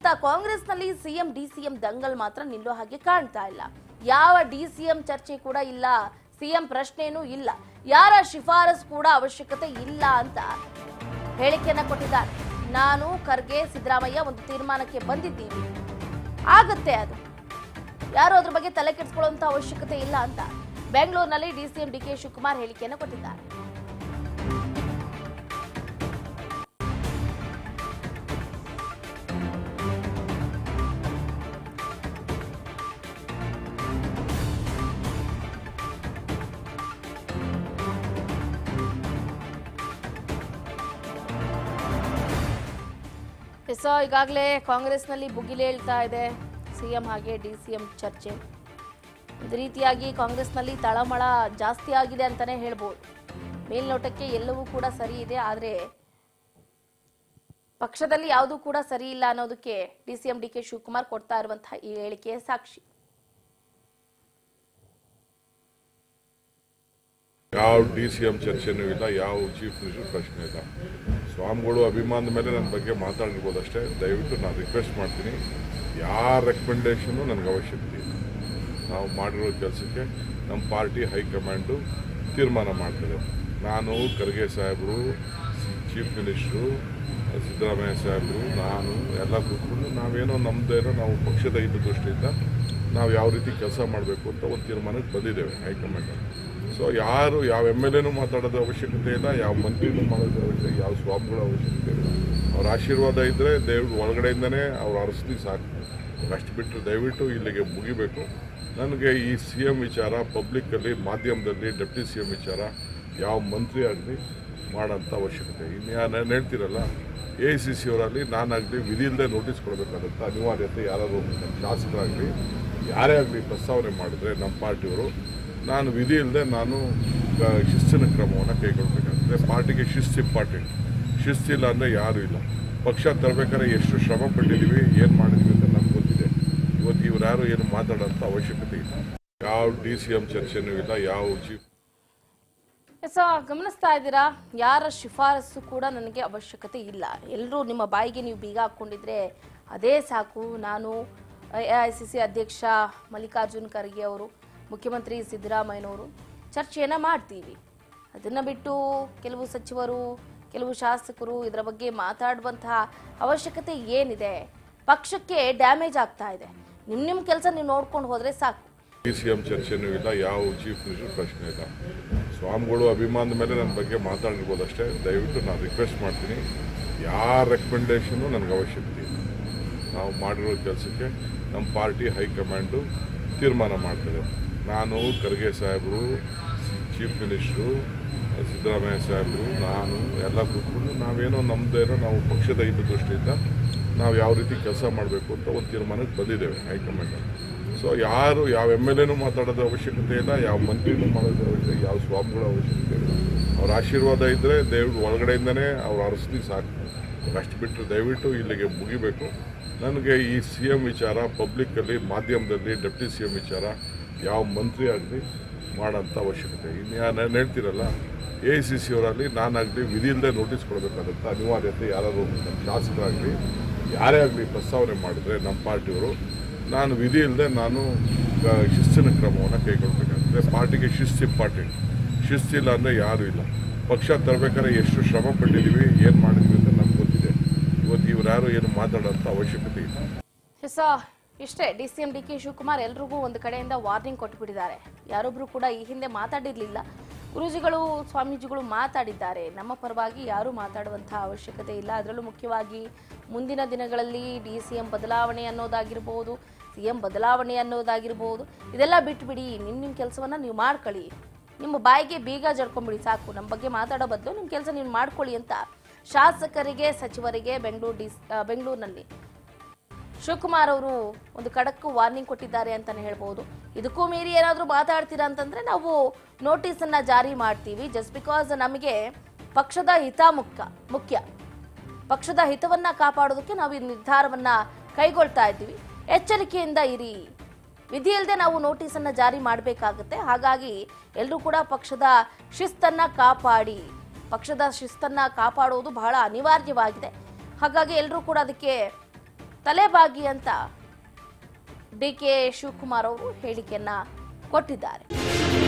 ಇತ್ತ ಕಾಂಗ್ರೆಸ್ನಲ್ಲಿ CM DCM Dangal ಮಾತ್ರ ನಿಲ್ಲೋ ಹಾಗೆ ಕಾಣ್ತಾ ಇಲ್ಲ ಯಾವ ಡಿಸಿಎಂ ಚರ್ಚೆ ಕೂಡ ಇಲ್ಲ ಸಿಎಂ ಪ್ರಶ್ನೆನೂ ಇಲ್ಲ ಯಾರ ಶಿಫಾರಸ್ ಕೂಡ ಅವಶ್ಯಕತೆ ಇಲ್ಲ ಅಂತ ಹೇಳಿಕೆಯನ್ನ ಕೊಟ್ಟಿದ್ದಾರೆ ನಾನು ಖರ್ಗೆ ಸಿದ್ದರಾಮಯ್ಯ ಒಂದು ತೀರ್ಮಾನಕ್ಕೆ ಬಂದಿದ್ದೀವಿ ಆಗತ್ತೆ ಅದು ಯಾರು ಅದ್ರ ಬಗ್ಗೆ ತಲೆ ಕೆಡಿಸ್ಕೊಳ್ಳುವಂತ ಅವಶ್ಯಕತೆ ಇಲ್ಲ ಅಂತ ಬೆಂಗಳೂರಿನಲ್ಲಿ ಡಿಸಿಎಂ ಡಿ ಕೆ ಶಿವಕುಮಾರ್ ಹೇಳಿಕೆಯನ್ನು ಕೊಟ್ಟಿದ್ದಾರೆ ಎಸ್ ಈಗಾಗಲೇ ಕಾಂಗ್ರೆಸ್ನಲ್ಲಿ ಭುಗಿಲೇಳ್ತಾ ಇದೆ ಸಿಎಂ ಹಾಗೆ ಡಿ ಸಿ ಎಂ ಚರ್ಚೆ ಒಂದು ರೀತಿಯಾಗಿ ಕಾಂಗ್ರೆಸ್ನಲ್ಲಿ ತಳಮಳ ಜಾಸ್ತಿ ಆಗಿದೆ ಅಂತಾನೆ ಹೇಳ್ಬೋದು ಮೇಲ್ನೋಟಕ್ಕೆ ಎಲ್ಲವೂ ಕೂಡ ಸರಿ ಇದೆ ಆದರೆ ಪಕ್ಷದಲ್ಲಿ ಯಾವುದೂ ಕೂಡ ಸರಿ ಇಲ್ಲ ಅನ್ನೋದಕ್ಕೆ D C M D K Shivakumar ಕೊಡ್ತಾ ಇರುವಂತಹ ಈ ಹೇಳಿಕೆಯ ಸಾಕ್ಷಿ ಯಾವ ಡಿ ಸಿ ಎಂ ಚರ್ಚೆನೂ ಇಲ್ಲ ಯಾವ ಚೀಫ್ ಮಿನಿಸ್ಟರ್ ಪ್ರಶ್ನೆ ಇಲ್ಲ ಸ್ವಾಮಿಗಳು ಅಭಿಮಾನದ ಮೇಲೆ ನನ್ನ ಬಗ್ಗೆ ಮಾತಾಡಿರ್ಬೋದು ಅಷ್ಟೇ ದಯವಿಟ್ಟು ನಾನು ರಿಕ್ವೆಸ್ಟ್ ಮಾಡ್ತೀನಿ ಯಾರ ರೆಕಮೆಂಡೇಷನು ನನಗೆ ಅವಶ್ಯಕತೆ ಇಲ್ಲ ನಾವು ಮಾಡಿರೋ ಕೆಲಸಕ್ಕೆ ನಮ್ಮ ಪಾರ್ಟಿ ಹೈಕಮಾಂಡು ತೀರ್ಮಾನ ಮಾಡ್ತದೆ ನಾನು ಖರ್ಗೆ ಸಾಹೇಬರು ಚೀಫ್ ಮಿನಿಸ್ಟ್ರು ಸಿದ್ದರಾಮಯ್ಯ ಸಾಹೇಬರು ನಾನು ಎಲ್ಲ ಕೂತ್ಕೊಂಡು ನಾವೇನೋ ನಮ್ಮದೇನೋ ನಾವು ಪಕ್ಷದ ಹಿತದೃಷ್ಟಿಯಿಂದ ನಾವು ಯಾವ ರೀತಿ ಕೆಲಸ ಮಾಡಬೇಕು ಅಂತ ಒಂದು ತೀರ್ಮಾನಕ್ಕೆ ಬಂದಿದ್ದೇವೆ ಹೈಕಮಾಂಡ್ ಸೊ ಯಾರು ಯಾವ ಎಮ್ ಎಲ್ ಎನೂ ಮಾತಾಡೋದು ಅವಶ್ಯಕತೆ ಇಲ್ಲ ಯಾವ ಮಂತ್ರಿನೂ ಮಾಡೋದು ಅವಶ್ಯಕತೆ ಯಾವ ಸ್ವಾಮಿಗಳ ಅವಶ್ಯಕತೆ ಇಲ್ಲ ಅವ್ರ ಆಶೀರ್ವಾದ ಇದ್ದರೆ ದೇವ್ರ ಒಳಗಡೆಯಿಂದನೇ ಅವ್ರ ಅರಸ್ತಿ ಸಾಕು ಅಷ್ಟು ಬಿಟ್ಟರೆ ದಯವಿಟ್ಟು ಇಲ್ಲಿಗೆ ಮುಗಿಬೇಕು ನನಗೆ ಈ ಸಿ ಎಂ ವಿಚಾರ ಪಬ್ಲಿಕ್ಕಲ್ಲಿ ಮಾಧ್ಯಮದಲ್ಲಿ ಡೆಪ್ಟಿ ಸಿ ಎಂ ವಿಚಾರ ಯಾವ ಮಂತ್ರಿ ಆಗಲಿ ಮಾಡೋಂಥ ಅವಶ್ಯಕತೆ ಇನ್ನು ನಾನು ಹೇಳ್ತೀರಲ್ಲ ಎ ಐ ಸಿ ಸಿ ಅವರಲ್ಲಿ ನಾನಾಗಲಿ ವಿಧಿ ಇಲ್ಲದೆ ನೋಟಿಸ್ ಕೊಡಬೇಕಾದಂಥ ಅನಿವಾರ್ಯತೆ ಯಾರಾದರೂ ಶಾಸಕರಾಗಲಿ ಯಾರೇ ಆಗಲಿ ಪ್ರಸ್ತಾವನೆ ಮಾಡಿದ್ರೆ ನಮ್ಮ ಪಾರ್ಟಿಯವರು ನಾನು ವಿಧಿ ಇಲ್ಲದೆ ನಾನು ಆ, ಶಿಸ್ತಿನ ಕ್ರಮವನ್ನು ಕೈಗೊಳ್ಬೇಕಾಗ್ತದೆ ಪಾರ್ಟಿಗೆ ಶಿಸ್ತು ಇಂಪಾರ್ಟೆಂಟ್ ಶಿಸ್ತಿಲ್ಲ ಅಂದರೆ ಯಾರೂ ಇಲ್ಲ ಪಕ್ಷ ತರಬೇಕಾದ್ರೆ ಎಷ್ಟು ಶ್ರಮ ಪಟ್ಟಿದ್ದೀವಿ ಏನು ಮಾಡಿದ್ವಿ ಅಂತ ನಮ್ಗೆ ಗೊತ್ತಿದೆ ಇವತ್ತು ಇವ್ರು ಯಾರು ಏನು ಮಾತಾಡೋಂಥ ಅವಶ್ಯಕತೆ ಇಲ್ಲ ಯಾವ ಡಿ ಸಿ ಎಂ ಚರ್ಚೆನೂ ಇಲ್ಲ ಯಾವ ಚೀಫ್ ಎಸ್ ಗಮನಿಸ್ತಾ ಇದ್ದೀರಾ ಯಾರ ಶಿಫಾರಸು ಕೂಡ ನನಗೆ ಅವಶ್ಯಕತೆ ಇಲ್ಲ ಎಲ್ಲರೂ ನಿಮ್ಮ ಬಾಯಿಗೆ ನೀವು ಬೀಗ ಹಾಕ್ಕೊಂಡಿದ್ರೆ ಅದೇ ಸಾಕು ನಾನು ಎ ಐ ಸಿ ಸಿ ಅಧ್ಯಕ್ಷ ಮಲ್ಲಿಕಾರ್ಜುನ್ ಖರ್ಗೆ ಅವರು ಮುಖ್ಯಮಂತ್ರಿ ಸಿದ್ದರಾಮಯ್ಯನವರು ಚರ್ಚೆಯನ್ನು ಮಾಡ್ತೀವಿ ಅದನ್ನು ಬಿಟ್ಟು ಕೆಲವು ಸಚಿವರು ಕೆಲವು ಶಾಸಕರು ಇದರ ಬಗ್ಗೆ ಮಾತಾಡುವಂತಹ ಅವಶ್ಯಕತೆ ಏನಿದೆ ಪಕ್ಷಕ್ಕೆ ಡ್ಯಾಮೇಜ್ ಆಗ್ತಾ ಇದೆ ನಿಮ್ಮ ನಿಮ್ಮ ಕೆಲಸ ನೀವು ನೋಡ್ಕೊಂಡು ಹೋದರೆ ಸಾಕು ಡಿ ಸಿ ಎಂ ಚರ್ಚೆನೂ ಇಲ್ಲ ಯಾವ ಚೀಫ್ ಮಿನಿಸ್ಟರ್ ಪ್ರಶ್ನೆ ಇಲ್ಲ ಸ್ವಾಮಿಗಳು ಅಭಿಮಾನದ ಮೇಲೆ ನನ್ನ ಬಗ್ಗೆ ಮಾತಾಡಿರ್ಬೋದು ಅಷ್ಟೇ ದಯವಿಟ್ಟು ನಾನು ರಿಕ್ವೆಸ್ಟ್ ಮಾಡ್ತೀನಿ ಯಾರ ರೆಕಮೆಂಡೇಷನು ನನಗೆ ಅವಶ್ಯಕತೆ ಇಲ್ಲ ನಾವು ಮಾಡಿರೋ ಕೆಲಸಕ್ಕೆ ನಮ್ಮ ಪಾರ್ಟಿ ಹೈಕಮಾಂಡು ತೀರ್ಮಾನ ಮಾಡ್ತದೆ ನಾನು ಖರ್ಗೆ ಸಾಹೇಬರು ಚೀಫ್ ಮಿನಿಸ್ಟ್ರು ಸಿದ್ದರಾಮಯ್ಯ ಸಾಹೇಬರು ನಾನು ಎಲ್ಲ ಕೂತ್ಕೊಂಡು ನಾವೇನೋ ನಮ್ಮದೇನೋ ನಾವು ಪಕ್ಷದ ಹಿತದೃಷ್ಟಿಯಿಂದ ನಾವು ಯಾವ ರೀತಿ ಕೆಲಸ ಮಾಡಬೇಕು ಅಂತ ಒಂದು ತೀರ್ಮಾನಕ್ಕೆ ಬಂದಿದ್ದೇವೆ ಹೈಕಮಾಂಡ್ ಸೊ ಯಾರು ಯಾವ ಎಮ್ ಎಲ್ ಎನೂ ಮಾತಾಡೋದು ಅವಶ್ಯಕತೆ ಇಲ್ಲ ಯಾವ ಮಂತ್ರಿನೂ ಮಾಡೋದು ಅವಶ್ಯಕತೆ ಯಾವ ಸ್ವಾಮಿಗಳ ಅವಶ್ಯಕತೆ ಇಲ್ಲ ಅವ್ರ ಆಶೀರ್ವಾದ ಇದ್ದರೆ ದೇವ್ರ ಒಳಗಡೆಯಿಂದನೇ ಅವ್ರ ಅರಸ್ತಿ ಸಾಕು ಅಷ್ಟು ಬಿಟ್ಟರೆ ದಯವಿಟ್ಟು ಇಲ್ಲಿಗೆ ಮುಗಿಬೇಕು ನನಗೆ ಈ ಸಿ ಎಂ ವಿಚಾರ ಪಬ್ಲಿಕ್ಕಲ್ಲಿ ಮಾಧ್ಯಮದಲ್ಲಿ ಡೆಪ್ಟಿ ಸಿ ಎಂ ವಿಚಾರ ಯಾವ ಮಂತ್ರಿ ಆಗಲಿ ಮಾಡೋಂಥ ಅವಶ್ಯಕತೆ ಇನ್ನು ನಾನು ಹೇಳ್ತೀರಲ್ಲ ಎ ಐ ಸಿ ಸಿ ಅವರಲ್ಲಿ ನಾನಾಗಲಿ ವಿಧಿ ಇಲ್ಲದೆ ನೋಟಿಸ್ ಕೊಡಬೇಕಾದಂಥ ಅನಿವಾರ್ಯತೆ ಯಾರಾದರೂ ಶಾಸಕರಾಗಲಿ ಯಾರೇ ಆಗಲಿ ಪ್ರಸ್ತಾವನೆ ಮಾಡಿದ್ರೆ ನಮ್ಮ ಪಾರ್ಟಿಯವರು ನಾನು ವಿಧಿ ಇಲ್ಲದೆ ನಾನು ಆ, ಶಿಸ್ತಿನ ಕ್ರಮವನ್ನು ಕೈಗೊಳ್ಬೇಕಾಗ್ತದೆ ಪಾರ್ಟಿಗೆ ಶಿಸ್ತು ಇಂಪಾರ್ಟೆಂಟ್ ಶಿಸ್ತಿಲ್ಲ ಅಂದರೆ ಯಾರೂ ಇಲ್ಲ ಪಕ್ಷ ತರಬೇಕಾದ್ರೆ ಎಷ್ಟು ಶ್ರಮ ಪಟ್ಟಿದ್ದೀವಿ ಏನು ಮಾಡಿದ್ವಿ ಅಂತ ನಮ್ಗೆ ಗೊತ್ತಿದೆ ಇವತ್ತು ಇವ್ರು ಯಾರು ಏನು ಮಾತಾಡೋಂಥ ಅವಶ್ಯಕತೆ ಇಲ್ಲ ಎಸ್ ಇಷ್ಟೇ D C M D K Shivakumar ಎಲ್ರಿಗೂ ಒಂದು ಕಡೆಯಿಂದ ವಾರ್ನಿಂಗ್ ಕೊಟ್ಟುಬಿಟ್ಟಿದ್ದಾರೆ ಯಾರೊಬ್ರು ಕೂಡ ಈ ಹಿಂದೆ ಮಾತಾಡಿರ್ಲಿಲ್ಲ ಗುರೂಜಿಗಳು ಸ್ವಾಮೀಜಿಗಳು ಮಾತಾಡಿದ್ದಾರೆ ನಮ್ಮ ಪರವಾಗಿ ಯಾರೂ ಮಾತಾಡುವಂತಹ ಅವಶ್ಯಕತೆ ಇಲ್ಲ ಅದರಲ್ಲೂ ಮುಖ್ಯವಾಗಿ ಮುಂದಿನ ದಿನಗಳಲ್ಲಿ ಡಿ ಸಿ ಎಂ ಬದಲಾವಣೆ ಅನ್ನೋದಾಗಿರ್ಬೋದು ಸಿ ಎಂ ಬದಲಾವಣೆ ಅನ್ನೋದಾಗಿರ್ಬೋದು ಇದೆಲ್ಲ ಬಿಟ್ಬಿಡಿ ನಿಮ್ಮ ನಿಮ್ಮ ಕೆಲಸವನ್ನ ನೀವು ಮಾಡ್ಕೊಳ್ಳಿ ನಿಮ್ಮ ಬಾಯಿಗೆ ಬೀಗ ಜಡ್ಕೊಂಬಿಡಿ ಸಾಕು ನಮ್ಮ ಬಗ್ಗೆ ಮಾತಾಡೋ ಬದಲು ನಿಮ್ಮ ಕೆಲಸ ನೀವು ಮಾಡ್ಕೊಳ್ಳಿ ಅಂತ ಶಾಸಕರಿಗೆ ಸಚಿವರಿಗೆ ಬೆಂಗಳೂರು ಡಿ ಬೆಂಗಳೂರಿನಲ್ಲಿ ಶಿವಕುಮಾರ್ ಅವರು ಒಂದು ಖಡಕ್ ವಾರ್ನಿಂಗ್ ಕೊಟ್ಟಿದ್ದಾರೆ ಅಂತಾನೆ ಹೇಳ್ಬೋದು ಇದಕ್ಕೂ ಮೀರಿ ಏನಾದರೂ ಮಾತಾಡ್ತೀರಾ ಅಂತಂದ್ರೆ ನಾವು ನೋಟಿಸ್ ಅನ್ನ ಜಾರಿ ಮಾಡ್ತೀವಿ ಜಸ್ಟ್ ಬಿಕಾಸ್ ನಮಗೆ ಪಕ್ಷದ ಹಿತ ಮುಖ್ಯ ಮುಖ್ಯ ಪಕ್ಷದ ಹಿತವನ್ನ ಕಾಪಾಡೋದಕ್ಕೆ ನಾವು ಈ ನಿರ್ಧಾರವನ್ನ ಕೈಗೊಳ್ತಾ ಇದ್ದೀವಿ ಎಚ್ಚರಿಕೆಯಿಂದ ಇರಿ ವಿಧಿ ಇಲ್ಲದೆ ನಾವು ನೋಟಿಸ್ ಅನ್ನ ಜಾರಿ ಮಾಡಬೇಕಾಗುತ್ತೆ ಹಾಗಾಗಿ ಎಲ್ಲರೂ ಕೂಡ ಪಕ್ಷದ ಶಿಸ್ತನ್ನ ಕಾಪಾಡಿ ಪಕ್ಷದ ಶಿಸ್ತನ್ನ ಕಾಪಾಡುವುದು ಬಹಳ ಅನಿವಾರ್ಯವಾಗಿದೆ ಹಾಗಾಗಿ ಎಲ್ಲರೂ ಕೂಡ ಅದಕ್ಕೆ ತಲೆಬಾಗಿ ಅಂತ ಡಿ ಕೆ ಶಿವಕುಮಾರ್ ಅವರು ಹೇಳಿಕೆಯನ್ನ ಕೊಟ್ಟಿದ್ದಾರೆ